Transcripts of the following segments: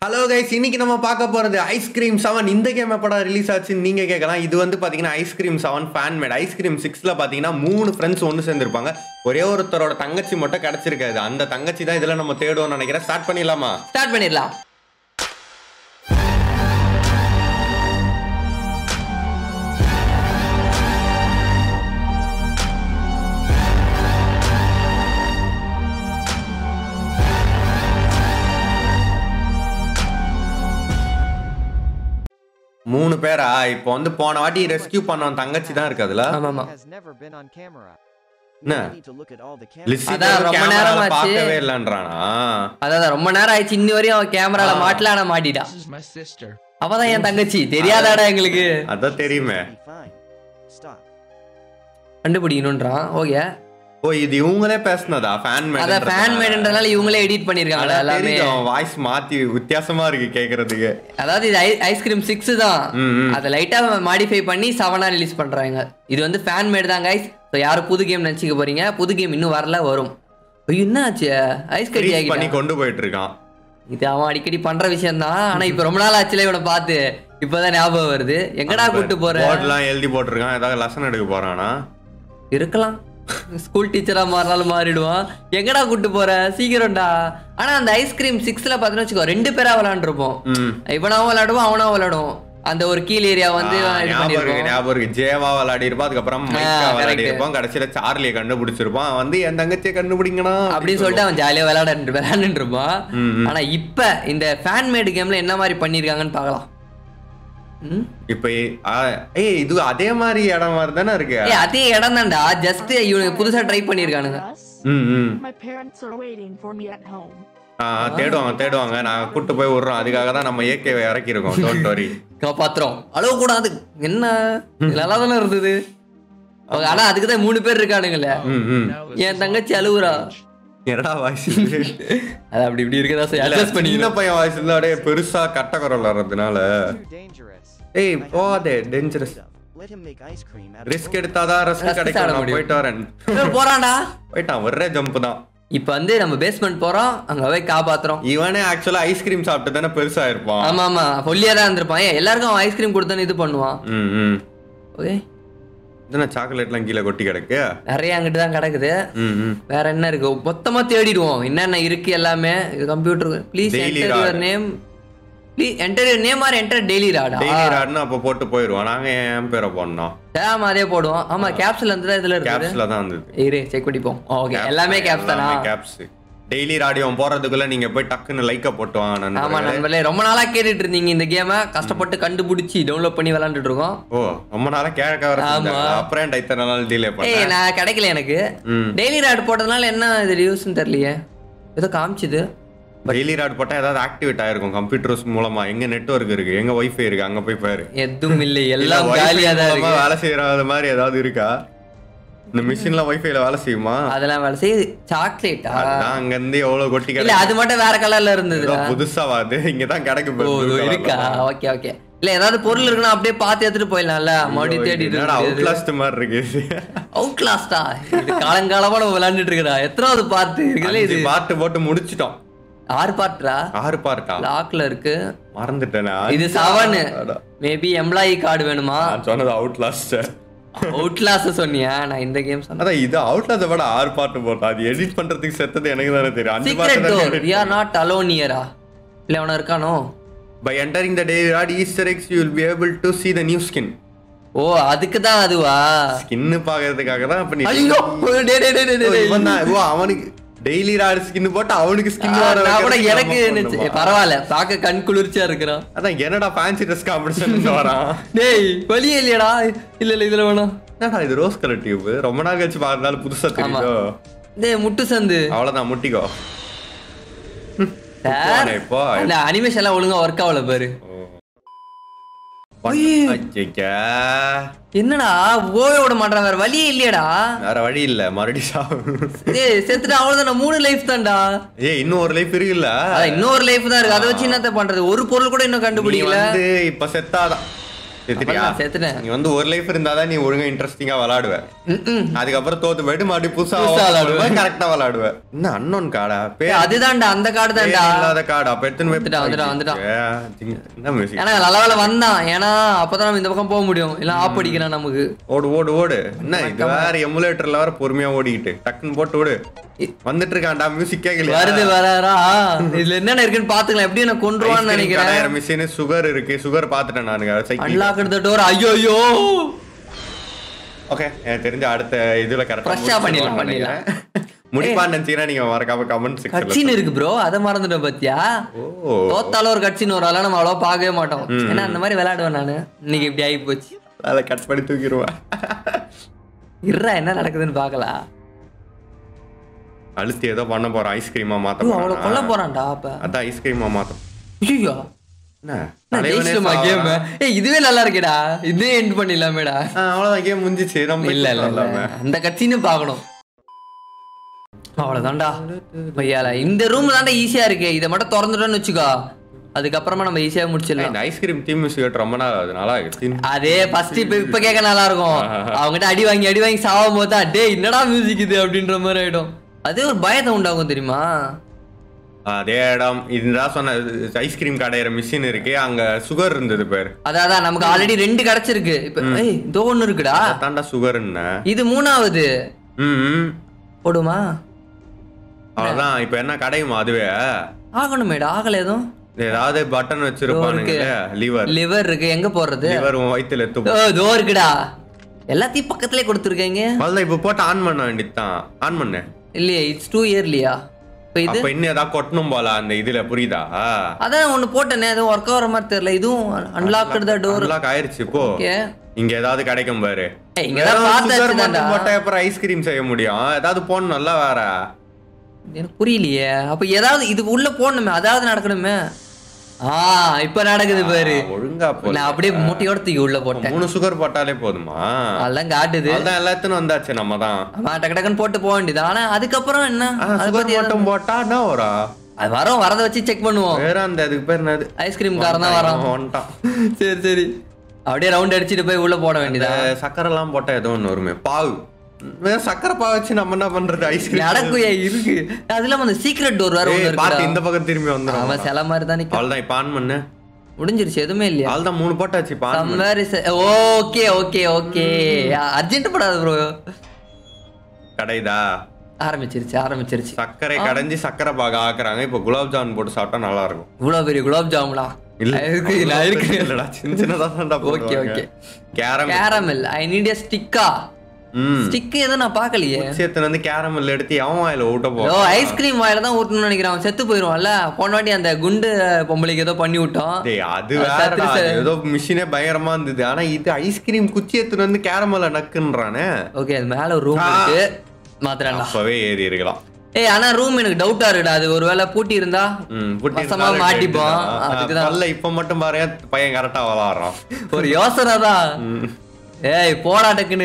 Hello guys இன்னைக்கு நம்ம பார்க்க போறது ஐஸ்கிரீம் செவன் இந்த கேம் எப்படா ரிலீஸ் ஆச்சுன்னு நீங்க கேட்கலாம் இது வந்து பாத்தீங்கன்னா ice cream seven fan made ice cream சிக்ஸ்ல பாத்தீங்கன்னா மூணு ஃப்ரெண்ட்ஸ் ஒன்று சேர்ந்திருப்பாங்க ஒரே ஒருத்தரோட தங்கச்சி மட்டும் கிடைச்சிருக்காது அந்த தங்கச்சி தான் இதுல நம்ம தேடுவோம்னு நினைக்கிறேன் ஸ்டார்ட் பண்ணிடலாமா ஸ்டார்ட் பண்ணிடலாம் மூணு பேரா இப்போ வந்து போன வாட்டி ரெஸ்கியூ பண்ணவன் தங்கச்சி தான் இருக்கு அதுல ஆமா ஆமா has never been on camera. என்ன We need to look at all the cameras. List அதான் ரொம்ப நேரமாச்சு. பார்க்கவே இல்லைன்றானா அதான் ரொம்ப நேரம் ஆயிடுச்சு இன்னி வரையும் அவன் கேமரால மாட்டல ஆனா மாட்டிட்டா This is my sister. அவதான் என் தங்கச்சி தெரியாதாடா எங்களுக்கு அதான் தெரியுமே Be fine. Stop. கண்டுபிடிக்கணும்ன்றான் ஓகே ஓ இது இவங்களே பேசுனதா ஃபேன் அதான் ஃபேன் மேடுன்றதுனால இவங்களே எடிட் பண்ணிருக்காங்க எல்லாமே வாய்ஸ் மாத்தி வித்தியாசமா இருக்கு கேக்குறதுக்கு அதாவது இது ஐஸ்கிரீம் சிக்ஸ் தான் ம், ம். அதை லைட்டா மாடிஃபை பண்ணி செவனா ரிலீஸ் பண்றாங்க இது வந்து ஃபேன் மேட் தான் கைஸ் ஸோ யாரும் புது கேம் நினச்சிக்க போறீங்க புது கேம் இன்னும் வரல வரும் ஐயோ, என்ன ஆச்சு ஐஸ் கட்டி Freeze பண்ணி ஆகிட்டான் கொண்டு போயிட்டு இருக்கான் இது அவன் அடிக்கடி பண்ற விஷயம் தான் ஆனா இப்ப ரொம்ப நாள் ஆச்சுல இவனை பார்த்து இப்பதான் ஞாபகம் வருது எங்கடா கூட்டு போற போர்ட்லாம் எழுதி போட்டிருக்கான் ஏதாவது லெசன் எடுக்க போறானா இருக்கலாம் ஸ்கூல் டீச்சரா மாறினாலும் மாறிடுவான் எங்கடா கூட்டு போற சீக்கிரம்டா ஆனா அந்த ஐஸ்கிரீம் சிக்ஸ்ல பாத்தீங்கன்னா வச்சுக்கோ ரெண்டு பேரா விளையாண்டுருப்போம் ம் இவனாவும் விளையாடுவான் அவனாவும் விளையாடுவோம் அந்த ஒரு கீழ் ஏரியா வந்து ஆ, இது ஞாபகம் இருக்கு பண்ணிருக்கோம் ஞாபகம் இருக்கு ஜேவா விளையாடி இருப்பான் அதுக்கப்புறம் மைக்கா correct. விளையாடி இருப்பான் கடைசியில சார்லியை கண்டுபிடிச்சிருப்பான் அவன் வந்து என் தங்கச்சியை கண்டுபிடிங்கண்ணா அப்படின்னு சொல்லிட்டு அவன் ஜாலியா விளையாட விளையாண்டுட்டு இருப்பான் ம், ம். ஆனா இப்ப இந்த ஃபேன் மேடு கேம்ல என்ன மாதிரி பண்ணிருக்காங்கன்னு பார்க்கலாம் ம்? இப்ப ஆ, ஏய் இது அதே மாதிரி இடம் மாதிரி தானே இருக்கு ஏய் அதே இடம் தான்டா ஜஸ்ட் இவனுக்கு புதுசா ட்ரை பண்ணிருக்கானுங்க Us? ம் ம் My parents are waiting for me at home. ஆ, தேடுவாங்க தேடுவாங்க நான் கூட்டு போய் விடுறோம் அதுக்காக தான் நம்ம ஏகே இறக்கி இருக்கோம் டோன்ட் வரி காப்பாத்துறோம் அழவு கூடாது என்ன நல்லா தானே இருந்தது அவங்க ஆனா அதுக்கு தான் மூணு பேர் இருக்கானுங்கல்ல ம் ம் Now this என் is தங்கச்சி all அழுவுறா footage. என்னடா வாய்ஸ் அது அப்படி இப்படி இருக்கதா சார் அட்ஜஸ்ட் சின்ன பண்ணிக்கணும் பையன் வாய்ஸ் இருந்தா அப்படியே பெருசா கட்ட குரல் வர்றதுனால Too dangerous. ஏய் I have போதே to dangerous up. Let him make ice cream out of risk எடுத்தாதான் Risk ரிஸ்க் கிடைக்கும் சாட நான் முடியும். போயிட்டு வரேன் ஏய், போறான்டா போயிட்டான் ஒரே ஜம்ப் தான் இப்ப வந்து நம்ம பேஸ்மெண்ட் போறோம் அங்க போய் காப்பாத்துறோம் இவனே ஆக்சுவலா ஐஸ்கிரீம் சாப்பிட்டு தானே பெருசா இருப்பான் ஆமா ஆமா ஒல்லியா தான் இருந்திருப்பான் ஏன் எல்லாருக்கும் அவன் ஐஸ்கிரீம் கொடுத்தானே இது பண்ணுவான் ம் ம் ஓகே இதுனா சாக்லேட்லாம் கீழே கொட்டி கிடக்கு நிறைய அங்கிட்டு தான் கிடக்குது ம் ம் வேற என்ன இருக்கு மொத்தமா தேடிடுவோம் என்னென்ன இருக்கு எல்லாமே இது computer please Daily enter your rod. Name please enter your name or enter daily ராடா டெய்லி ராட்னு அப்போ போட்டு போயிடுவோம் நாங்க என் பேரை போடணும் டேம் அதே போடுவோம் ஆமா கேப்ஸ்ல இருந்து தான் இதுல இருக்குது கேப்ஸ்ல தான் இருந்தது இரு செக் பண்ணிப்போம் ஓகே எல்லாமே கேப்ஸ் தானா கேப்ஸ் டெய்லி ராடியம் போறதுக்குள்ள நீங்க போய் டக்குன்னு லைக்க போட்டு வாங்க ஆமா நண்பர்களே. நண்பர்களே ரொம்ப நாளா கேட்டுட்டு இருந்தீங்க இந்த கேமை கஷ்டப்பட்டு கண்டுபிடிச்சி டவுன்லோட் பண்ணி விளையாண்டுட்டு இருக்கோம் ஓ ரொம்ப நாளா கேட்க வர ஆமா. செஞ்சாங்க. அப்புறம் ஏன்டா இத்தனை நாள் டிலே ஏய் பண்ணேன் நான் கிடைக்கல எனக்கு ம். டெய்லி ராட் போட்டதுனால என்ன இது யூஸ்னு தெரியலையே ஏதோ காமிச்சுது டெய்லி ராட் போட்டா ஏதாவது ஆக்டிவேட் ஆயிருக்கும் கம்ப்யூட்டர்ஸ் மூலமா எங்க நெட்வொர்க் இருக்கு எங்க வைஃபை இருக்கு அங்க போய் பாரு எதுவும் இல்லை இல்ல, எல்லாம் Wi-Fi காலியா தான் மூலமா இருக்கு வேலை செய்யற மாதிரி ஏதாவது இருக்கா இந்த மிஷின்ல வைஃபைல வேலை செய்யுமா அதெல்லாம் வேலை செய்யுது சாக்லேட்டா அதான் அங்க இருந்து எவ்வளவு கொட்டி இல்ல கிடக்கு அது மட்டும் வேற கலர்ல இருந்தது ஏதோ புதுசா வாது இங்கதான் கிடக்கு ஓ பாரு, blue colourல. இருக்கா ஓகே ஓகே இல்ல ஏதாவது பொருள் இருக்குன்னா அப்படியே பார்த்து எடுத்துட்டு போயிடலாம்ல மறுபடியும் தேடி என்னடா அவுட்லாஸ்ட் மாதிரி இருக்கு அவுட் கிளாஸ்டா இது காலங்காலமா நம்ம விளையாண்டுட்டு இருக்கா எத்தனாவது பார்த்து இருக்குல்ல இது அஞ்சு பாட்டு போட்டு முடிச்சிட்டோம் ஆறு பார்ட்டா ஆறு பார்ட்டா லாக்ல இருக்கு மறந்துட்டேனா இது செவன் மேபி எம்ப்ளாயி கார்டு வேணுமா நான் சொன்னது அவுட்லாஸ்ட் அவுட் கிளாஸ் சொன்னியா நான் இந்த கேம் சொன்னேன் அதான் இது அவுட்லாஸ்ட் விட ஆறு பாட்டு போட்டா அது எடிட் பண்றதுக்கு செத்தது எனக்கு தானே தெரியும் அஞ்சு சீக்ரெட் டோர் பாட்டு வி ஆர் நாட் அலோன் இயரா இல்ல அவன இருக்கானோ by entering the day rod Easter eggs you will be able to see the new skin oh அதுக்கு தான் அதுவா ஸ்கின் பாக்குறதுக்காக தான் அப்ப நீ ஐயோ டே டே டே டே ஓ, டே இவன் தான் ஓ அவனுக்கு டெய்லி ராட் ஸ்கின் போட்டு அவனுக்கு ஸ்கின் வர நான் கூட வைக்கிறதுக்கு எனக்கு நம்ம இருந்துச்சு. பண்ணுமா? பரவாயில்ல பார்க்க கண் குளிர்ச்சியா இருக்கிறான் அதான் என்னடா ஃபேன்சி ட்ரெஸ் காம்படிஷன் வரான் டேய் வழியே இல்லையடா இல்ல இல்ல இதுல வேணாம் என்னடா இது ரோஸ் கலர் டியூப் ரொம்ப நாள் கழிச்சு பார்க்கறதால புதுசா ஆமா தெரியுதோ டேய் முட்டு சந்து அவ்வளவுதான் முட்டிக்கோ சார் போனே, இப்போ. அந்த அனிமேஷன் எல்லாம் ஒழுங்கா ஒர்க் ஆகல பாரு ஐயையா. என்னடா ஓவே விட மாட்டான் வேற வழியே இல்லையடா வேற வழி இல்ல மறுபடியும் சாவு டேய் செத்துட்டு அவ்வளவுதான் மூணு லைஃப் தான்டா ஏய் இன்னும் ஒரு லைஃப் இருக்குல்ல அதான் இன்னொரு லைஃப் தான் இருக்கு அதை வச்சு என்னத்த பண்றது ஒரு பொருள் கூட இன்னும் நீ கண்டுபிடிக்கல வந்து இப்ப செத்தாதான் செத்துட்டியா அவ்வளவுதான், செத்துட்டேன். நீ வந்து ஒரு லைஃப் இருந்தாதான் நீ ஒழுங்கா இன்ட்ரெஸ்டிங்கா விளையாடுவ ம்ம். அதுக்கப்புறம் தோத்து போயிட்டு மறுபடியும் புதுசா புதுசா விளையாடுவ. கரெக்டா விளையாடுவ என்ன அன்னோன் காடா ஏய், பேர் அதுதான்டா அந்த கார்டு பேர் தான்டா இல்லாத காடா அப்ப எடுத்துன்னு போய் வந்துட்டான், வந்துட்டான், வந்துட்டான். ஏ, ஜிங்க, என்ன மியூசிக் ஏன்னா நல்ல வேலை வந்தான் ஏன்னா அப்பதான் நம்ம இந்த பக்கம் போக முடியும் இல்ல ஆப் அடிக்கிறான் நமக்கு ஓடு ஓடு ஓடு என்ன இது வேற எமுலேட்டர்ல வேற பொறுமையா ஓடிக்கிட்டு டக்குன்னு போட்டு ஓடு வந்துட்டு இருக்கான்டா மியூசிக் கேக்கலையா வருது வராரா இதுல என்னென்ன இருக்குன்னு பாத்துக்கலாம் எப்படி என்ன கொண்டுருவான்னு நினைக்கிறேன் மிஷின் சுகர் இருக்கு சுகர் பாத்துட்டேன் நானுங்க சைக்கிள் அன்லாக் த டோர் ஐயோ ஐயோ ஓகே எனக்கு தெரிஞ்ச அடுத்த இதுல கரெக்டா Fresh ஆ பண்ணிடலாம், முடிப்பான்னு நினைச்சீங்கன்னா நீங்க மறக்காம கமெண்ட் செக்ஷன்ல கட்சின்னு இருக்கு ப்ரோ அதை மறந்துட்டேன் பாத்தியா ஓ தோத்தாலும் ஒரு கட்சின்னு ஒரு ஆளா நம்ம அவ்வளவா பார்க்கவே மாட்டோம் ஏன்னா அந்த மாதிரி விளையாடுவேன் நானு இன்னைக்கு இப்படி ஆகி போச்சு அதை கட் பண்ணி தூக்கிடுவேன் இருறா என்ன நடக்குதுன்னு பாக்கலாம் அழுத்தி ஏதோ பண்ண போறோம் ஐஸ்கிரீமா மாத்த அவ்வளவு போறானா? கொல்ல போறான்டா அப்ப அதான் ஐஸ்கிரீமா மாத்தம் ஐயோ என்ன தலைவனே ஜெயிச்சிட்டுமா கேம் சாவறான். ஏய் இதுவே நல்லா இருக்கேடா இதே எண்ட் பண்ணிடலாமேடா ஆ, அவ்வளவுதான் கேம் முடிஞ்சிச்சு நம்ம இல்ல இல்ல இல்ல இல்லாம. அந்த கட்சின்னு பார்க்கணும் அவ்வளவுதான்டா பையால இந்த ரூம் தான்டா ஈஸியா இருக்கு இதை மட்டும் திறந்துட்டோம்னு வச்சுக்கோ அதுக்கப்புறமா நம்ம ஈஸியா முடிச்சிடலாம் இந்த ஐஸ்கிரீம் தீம் மியூசிக் ரொம்ப நாள் ஆகுது நல்லா இருக்கு. அதே ஃபர்ஸ்ட் இப்ப இப்ப கேட்க நல்லா இருக்கும் அவங்ககிட்ட அடி வாங்கி அடி வாங்கி சாவும் போது தான் டேய் என்னடா மியூசிக் இது அப்படின்ற மாதிரி ஆயிடும் அதே ஒரு பயத்தை உண்டாகும் தெரியுமா அதே இடம் இதுதான் சொன்ன ஐஸ்கிரீம் கடையிற மிஷின் இருக்கு அங்க சுகர் இருந்தது பேர் அதான் அதான் நமக்கு ஆல்ரெடி ரெண்டு கிடைச்சிருக்கு இப்ப ஏய் இதோ ஒண்ணு இருக்குடா தாண்டா சுகர்ன்னு இது மூணாவது ம் போடுமா அவ்வளவுதான் இப்ப என்ன கடையுமா அதுவே ஆகணுமேடா ஆகல எதுவும் ஏதாவது பட்டன் வச்சிருப்பானுங்க லிவர் லிவர் இருக்கு எங்க போடுறது லிவர் உன் வயித்துல எத்து ஓ இதோ இருக்குடா எல்லாத்தையும் பக்கத்துலயே கொடுத்துருக்கீங்க அவ்வளவுதான் இப்ப போட்டு ஆன் பண்ண வேண்டியதுதான் ஆன் பண்ணு இல்லையே இட்ஸ் டூ இயர்லியா இப்போ இது அப்ப இன்னும் ஏதாவது கொட்டணும் போல அந்த இதுல புரியுதா அதான் ஒண்ணு போட்டேனே அது ஒர்க் ஆகிற மாதிரி தெரியல இதுவும் அன்லாக்டு த டோர் Unlock ஆயிருச்சு இப்போ ஓகே இங்க ஏதாவது கிடைக்கும் பாரு ஏய், இங்கதான் பார்த்தாச்சு சுகர் தான்டா. மட்டும் போட்டா அப்புறம் ஐஸ்கிரீம் செய்ய முடியும் ஏதாவது போடணும்ல வேற எனக்கு புரியலையே அப்ப ஏதாவது இது உள்ள போடணுமே அதாவது நடக்கணுமே ஆ இப்ப நடக்குது பாரு ஒழுங்கா போ நான் அப்படியே மூட்டையோட தூக்கி உள்ள போட்டேன் மூணு சுகர் போட்டாலே போதுமா அதெல்லாம் காட்டுது அதான் எல்லாத்தையும் வந்தாச்சு நம்ம தான் ஆமா டக்கு டக்குன்னு போட்டு போக வேண்டியது ஆனா அதுக்கப்புறம் என்ன அதை சுகர் பத்தி மட்டும் போட்டா என்ன வரும் அது வரோம் வரதை வச்சு செக் பண்ணுவோம் வேற அந்த அதுக்கு பேர் என்னது ஐஸ்கிரீம் காரன் தான் வரோம் வந்துட்டான் சரி சரி அப்படியே ரவுண்ட் அடிச்சிட்டு போய் உள்ள போட வேண்டியதா இந்த சக்கரை எல்லாம் போட்டா ஏதோ ஒண்ணு வருமே பாவு வேற சக்கரை பாவு வச்சு நம்ம என்ன பண்றது ஐஸ்கிரீம் நடக்குயா இருக்கு அது இல்லாம அந்த சீக்ரெட் டோர் வேற ஒண்ணு பார்த்து இருக்குடா இந்த பக்கம் திரும்பி வந்துடும் அவன் சில மாதிரி தான் நிக்கும் அவ்வளவுதான் இப்ப ஆன் பண்ணு முடிஞ்சிருச்சு எதுவுமே இல்லையா அவ்வளவுதான் மூணு போட்டாச்சு இப்ப ஆன் பண்ணு somewhere is okay okay okay urgent படாது ப்ரோ கடைதா ஆரம்பிச்சிருச்சு ஆரம்பிச்சிருச்சு சர்க்கரை கடைஞ்சி சக்கரை பாக ஆக்குறாங்க இப்ப குலாப் ஜாமுன் போட்டு சாப்பிட்டா நல்லா இருக்கும் இவ்வளவு பெரிய குலாப் ஜாமுலா இல்ல இருக்கு நான் இருக்கு இல்லடா சின்ன சின்னதா தான்டா ஓகே ஓகே கேரம் கேரமல் ஐ நீட் எ ஸ்டிக்கா ம் ஸ்டிக் எதுவும் நான் பார்க்கலையே சேர்த்து வந்து கேரமல் எடுத்து எவன் வாயில ஊட்ட ஓ போறான் ஐஸ்கிரீம் வாயில தான் ஊட்டணும்னு நினைக்கிறேன் அவன் செத்து போயிருவான்ல போன வாட்டி அந்த குண்டு பொம்பளைக்கு ஏதோ பண்ணி விட்டோம் டேய் அது அது வேறடா சத்துரு அது ஏதோ மிஷினே பயங்கரமா இருந்தது ஆனா இது ஐஸ்கிரீம் குச்சி எடுத்துட்டு வந்து கேரமல நக்குன்றானே ஓகே அது மேல ஒரு ரூம் இருக்கு மாத்திரம்டா அப்பவே ஏறி இருக்கலாம் ஏய் ஆனா ரூம் எனக்கு டவுட்டா இருக்குடா அது ஒருவேளை பூட்டி இருந்தா ம், புட்டி வசமா இருந்தாலும் மாட்டிப்போம். கேட்டுதான். அதுக்குதான். பல்ல இப்ப மட்டும் பாரு பையன் கரெக்டா விளாடுறான் ஒரு யோசனை தான் ஏய் போடா டக்குன்னு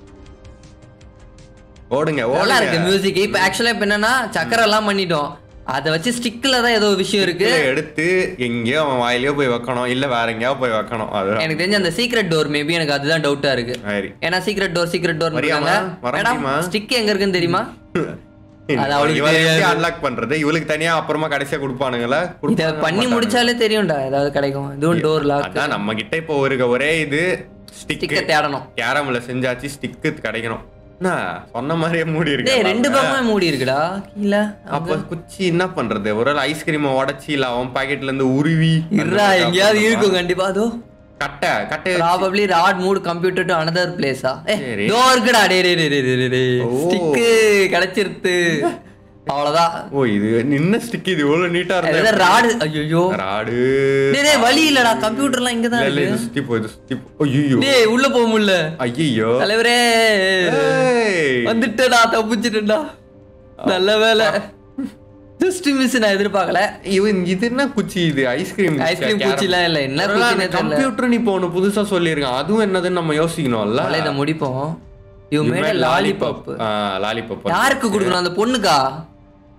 ஓடுங்க நல்லா இருக்கு ஓடுங்க மியூசிக் இப்ப ஆக்சுவலா இப்ப என்னன்னா சக்கரை எல்லாம் பண்ணிட்டோம் அதை வச்சு ஸ்டிக்ல தான் ஏதோ விஷயம் இருக்கு கீழே எடுத்து எங்கேயோ அவன் வாயிலையோ போய் வைக்கணும் இல்ல வேற எங்கேயோ போய் வைக்கணும் அதுதான் எனக்கு தெரிஞ்ச அந்த சீக்ரெட் டோர் மேபி எனக்கு அதுதான் டவுட்டா இருக்கு சரி ஏன்னா சீக்ரெட் டோர் சீக்ரெட் டோர் வரியாமா? வர முடியுமா? ஸ்டிக் எங்க இருக்குன்னு தெரியுமா அது அவளுக்கு தெரியாது. அன்லாக் பண்றது இவளுக்கு தனியா அப்புறமா கடைசியா கொடுப்பானுங்களா இத கொடுப்பாங்க, பண்ணி மாட்டானுங்க. முடிச்சாலே தெரியும்டா ஏதாவது கிடைக்கும் இதுவும் டோர் லாக் அதான் நம்ம கிட்ட இப்போ இருக்க ஒரே இது ஸ்டிக் ஸ்டிக்கை தேடணும் கேரம்ல செஞ்சாச்சு ஸ்டிக்கு கிடைக்கணும் என்ன சொன்ன மாதிரியே மூடி இருக்கு டேய் ரெண்டு பக்கமே மூடி இருக்குடா கீழே அப்ப குச்சி என்ன பண்றது ஒரு ஐஸ்கிரீமை உடைச்சி இல்ல அவன் பாக்கெட்ல இருந்து உருவி இருடா எங்கேயாவது இருக்கும் கண்டிப்பா அதோ கட்டை கட்டை வச்சு- probably rod moved computer to another பிளேஸா சரி. ஏ தோ இருக்குடா டே டே டே டே டே டே ஓ. ஸ்டிக் கிடைச்சிருத்து அவ்வளவுதான் ஓ இது நின்ன ஸ்டிக் இது இவ்வளவு நீட்டா ஏதோ இருந்தா ராடு ஐயோ ராடு டேய் டேய் வழி இல்லடா கம்ப்யூட்டர்லாம் இங்க தான் இல்ல, இல்ல, இருக்கு இது சுத்தி போகுது சுத்தி போ ஐயோ டேய் உள்ள போக முடியல ஐயோ தலைவரே வந்துட்டடா தப்பிச்சிட்டேன்டா நல்ல வேலை ஜஸ்ட் மிஸ் நான் எதிர்பார்க்கல இவன் இது என்ன குச்சி இது ஐஸ்கிரீம் ஐஸ்கிரீம் குச்சிலாம் இல்ல என்ன குச்சினே தெரியல கம்ப்யூட்டர் நீ இப்போ ஒண்ணு புதுசா சொல்லியிருக்கான் அதுவும் என்னதுன்னு நம்ம யோசிக்கணும்ல அதனால இதை முடிப்போம் யூ மேட் லாலிபாப் லாலிபாப் யாருக்கு கொடுக்கணும் அந்த பொண்ணுக்கா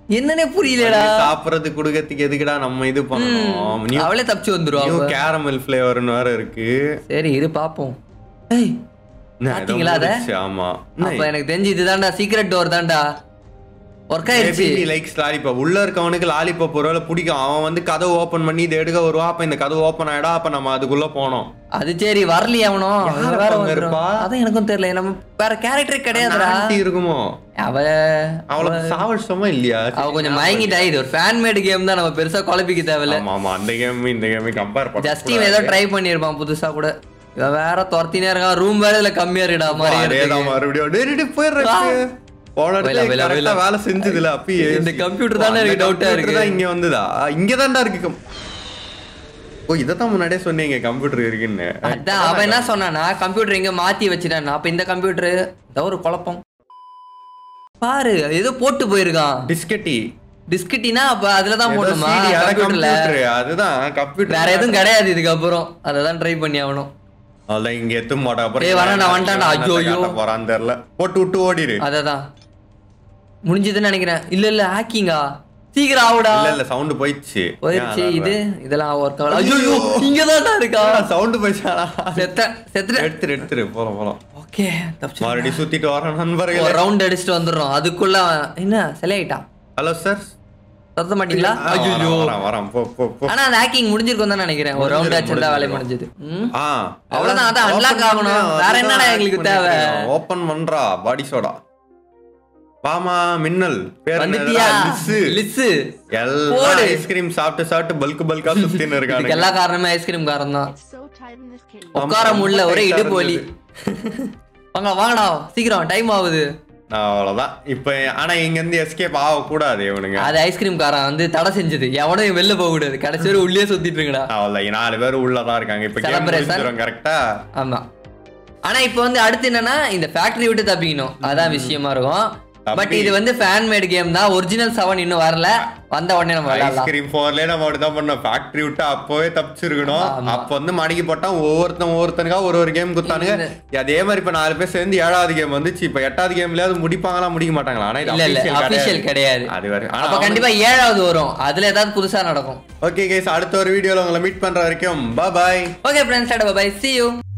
என்னன்னே புரியலடா சாப்பிடறது குடுக்கறதுக்கு எதுக்குடா நம்ம இது பண்ணணும் நியூ அவளே தப்பிச்சு வந்துருவா நியூ அவ. கேரமல் ஃபிளேவர்னு வேற இருக்கு சரி இரு பாப்போம் ஏய் என்ன, ஏதோ பாத்தீங்களா அத? முடிச்சு, ஆமா அப்ப எனக்கு தெரிஞ்சு இதுதான்டா சீக்ரெட் டோர் தான்டா ஒர்க் ஆயிருச்சு லைக்ஸ் லாலிபாப் உள்ள இருக்கவனுக்கு லாலிபாப் ஒருவேளை பிடிக்கும் அவன் வந்து கதவு ஓபன் பண்ணி இதை எடுக்க வருவான் அப்ப இந்த கதவு ஓபன் ஆயிடா அப்ப நம்ம அதுக்குள்ள போனோம் அது சரி வரலையே அவனோ யார் அது வேற அப்ப அங்க வந்துரும். இருப்பா? அதான் எனக்கும் தெரியல நம்ம வேற கேரக்டரே கிடையாதுடா ஆன்ட்டி இருக்குமோ அவ அவளுக்கு சாவடிச்சோமா இல்லையா அவ கொஞ்சம் மயங்கிட்டா இது ஒரு ஃபேன் மேட் கேம் தான் நம்ம பெருசா குழப்பிக்க தேவையில்ல ஆமா ஆமா அந்த கேம் இந்த கேம் கம்பேர் பண்ண ஜஸ்டின் ஏதோ ட்ரை பண்ணிருப்பான் புதுசா கூட இவன் வேற துரத்தினே இருக்கான் ரூம் வேற இதுல கம்மியா இருக்குடா மாதிரி அதேதான் மறுபடியும் டேய், டேய், போயிடுறேன் போன போயிடலாம், இடத்துல போயிடலாம், correct ஆ வேலை செஞ்சதுல அப்பயே இந்த computer தானே எனக்கு doubt ஆ இருக்கு. தான் இங்க வந்துதா இங்க தான்டா இருக்கு com- ஓ இதத்தான் முன்னாடியே சொன்னீங்க கம்ப்யூட்டர் இருக்குன்னு அதான் அவன் என்ன சொன்னானா கம்ப்யூட்டர் எங்க மாத்தி வச்சுட்டான் அப்ப இந்த கம்ப்யூட்டர் ஏதோ ஒரு குழப்பம் பாரு ஏதோ போட்டு போயிருக்கான் டிஸ்கட்டி டிஸ்கட்டினா அப்ப அதுலதான் போடணுமா கம்ப்யூட்டர்ல கம்ப்யூட்டர் அதுதான் கம்ப்யூட்டர் வேற எதுவும் கிடையாது இதுக்கப்புறம் அததான் ட்ரை பண்ணி ஆகணும் அதான் இங்க எத்தும் மாட்டா அப்புறம் ஏய், வரேன்டா, வந்துட்டான்டா. ஐயோ, ஐயோ. போறான்னு தெரியல போட்டு விட்டு ஓடிடு அததான் முடிஞ்சதுன்னு நினைக்கிறேன் இல்ல இல்ல ஹேக்கிங்கா சீக்கிரம் ஆவுடா இல்ல இல்ல சவுண்ட் போயிடுச்சு போயிருச்சு இது இதெல்லாம் ஒர்க் ஆகல ஐயோ இங்கதான்டா இருக்கா சவுண்ட் போயிடுச்சாடா செத்த செத்துட்ட எடுத்துரு எடுத்துரு போலாம் போலாம் ஓகே தப்பிச்சு மறுபடியும் சுத்திட்டு வர நண்பர்கள் ஒரு ரவுண்ட் அடிச்சுட்டு வந்துடுறோம் அதுக்குள்ள அவன் என்ன சிலை ஆயிட்டான் ஹலோ சார் சத்த மாட்டீங்களா ஐயோ வரேன் வரேன் போ போ போ ஆனா அந்த ஹேக்கிங் முடிஞ்சிருக்கும் தான் நினைக்கிறேன் ஒரு ரவுண்ட் முடிஞ்சிரும், அடிச்சிருந்தா வேலை முடிஞ்சிரும். முடிஞ்சது ம் ஆ அவ்வளவுதான், அதான் unlock ஆகணும். வேற என்னடா எங்களுக்கு தேவை? ஓபன் பண்றா பாடி சோடா வாமா மின்னல் பேர் வந்துட்டியா லிஸ்ஸு லிஸ்ஸு எல்லாம் போடு. ஐஸ்கிரீம் சாப்பிட்டு சாப்பிட்டு பல்க் பல்கா சுத்தின்னு இதுக்கு இருக்கானுங்க எல்லா காரணமே ஐஸ்கிரீம் காரணம் தான் It's so tight in this cage. உட்கார ரொம்ப முடியல ஒரே tight ஆ இடுப்பு வலி வாங்க வாங்கடா சீக்கிரம் டைம் ஆகுது அவ்வளவுதான் இப்ப ஆனா இங்க இருந்து எஸ்கேப் ஆக கூடாது இவனுங்க அது ஐஸ்கிரீம் காரன் வந்து தடை செஞ்சது எவனும் வெளில போக கூடாது கடைசி வரை உள்ளே சுத்திட்டு இருக்கடா அவ்வளவு நாலு பேர் உள்ளதான் இருக்காங்க இப்ப கேம் Celebration. முடிஞ்சிரும் கரெக்டா ஆமா ஆனா இப்போ வந்து அடுத்து என்னன்னா இந்த ஃபேக்டரி விட்டு தப்பிக்கணும் அதான் விஷயமா இருக்கும் பட் தப்பி. இது வந்து ஃபேன் மேட் கேம் தான் ஒரிஜினல் செவன் இன்னும் வரல வந்த உடனே நம்ம விளையாடலாம் ஐஸ்கிரீம் போர்லயே நம்ம அப்படிதான் பண்ணோம் ஃபேக்டரி விட்டு அப்பவே தப்பிச்சிருக்கணும் ஆமா. அப்ப வந்து மணிக்கு போட்டா ஒவ்வொருத்தன் ஒவ்வொருத்தனுக்கா ஒரு ஒரு கேம் குத்தானுங்க அதே மாதிரி இப்ப நாலு பேர் சேர்ந்து ஏழாவது கேம் வந்துச்சு இப்ப எட்டாவது கேம்லயாவது முடிப்பாங்களா முடிக்க மாட்டாங்களா ஆனா இது இல்ல இல்ல official அபிஷியல் கிடையாது. கிடையாது அது வேற ஆனா அப்ப கண்டிப்பா ஏழாவது வரும் அதுல ஏதாவது புதுசா நடக்கும் ஓகே கைஸ் அடுத்த ஒரு வீடியோல உங்களை மீட் பண்ற வரைக்கும் bye okay friends bye see you